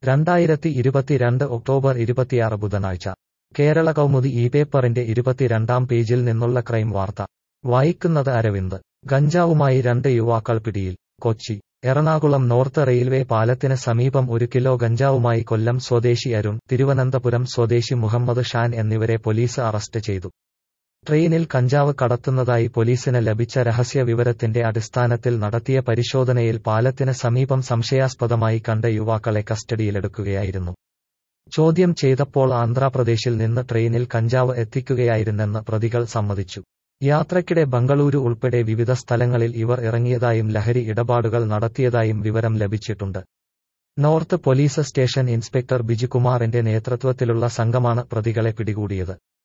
രണ്ടായിരത്തി ഇരുപത്തിരണ്ട് ഒക്ടോബർ ഇരുപത്തിയാറ് ബുധനാഴ്ച കേരള കൗമുദി ഈ പേപ്പറിന്റെ ഇരുപത്തിരണ്ടാം പേജിൽ നിന്നുള്ള ക്രൈം വാർത്ത വായിക്കുന്നത് അരവിന്ദ് ഗഞ്ചാവുമായി രണ്ട് യുവാക്കൾ പിടിയിൽ കൊച്ചി എറണാകുളം നോർത്ത് റെയിൽവേ പാലത്തിന് സമീപം ഒരു കിലോ ഗഞ്ചാവുമായി കൊല്ലം സ്വദേശി അരുൺ തിരുവനന്തപുരം സ്വദേശി മുഹമ്മദ് ഷാൻ എന്നിവരെ പോലീസ് അറസ്റ്റ് ചെയ്തു ട്രെയിനിൽ കഞ്ചാവ് കടത്തുന്നതായി പോലീസിന് ലഭിച്ച രഹസ്യ വിവരത്തിന്റെ അടിസ്ഥാനത്തിൽ നടത്തിയ പരിശോധനയിൽ പാലത്തിന് സമീപം സംശയാസ്പദമായി കണ്ട യുവാക്കളെ കസ്റ്റഡിയിലെടുക്കുകയായിരുന്നു ചോദ്യം ചെയ്തപ്പോൾ ആന്ധ്രാപ്രദേശിൽ നിന്ന് ട്രെയിനിൽ കഞ്ചാവ് എത്തിക്കുകയായിരുന്നെന്ന് പ്രതികൾ സമ്മതിച്ചു യാത്രയ്ക്കിടെ ബംഗളൂരു ഉൾപ്പെടെ വിവിധ സ്ഥലങ്ങളിൽ ഇവർ ഇറങ്ങിയതായും ലഹരി ഇടപാടുകൾ നടത്തിയതായും വിവരം ലഭിച്ചിട്ടുണ്ട് നോർത്ത് പോലീസ് സ്റ്റേഷൻ ഇൻസ്പെക്ടർ ബിജുകുമാറിന്റെ നേതൃത്വത്തിലുള്ള സംഘമാണ് പ്രതികളെ പിടികൂടിയത്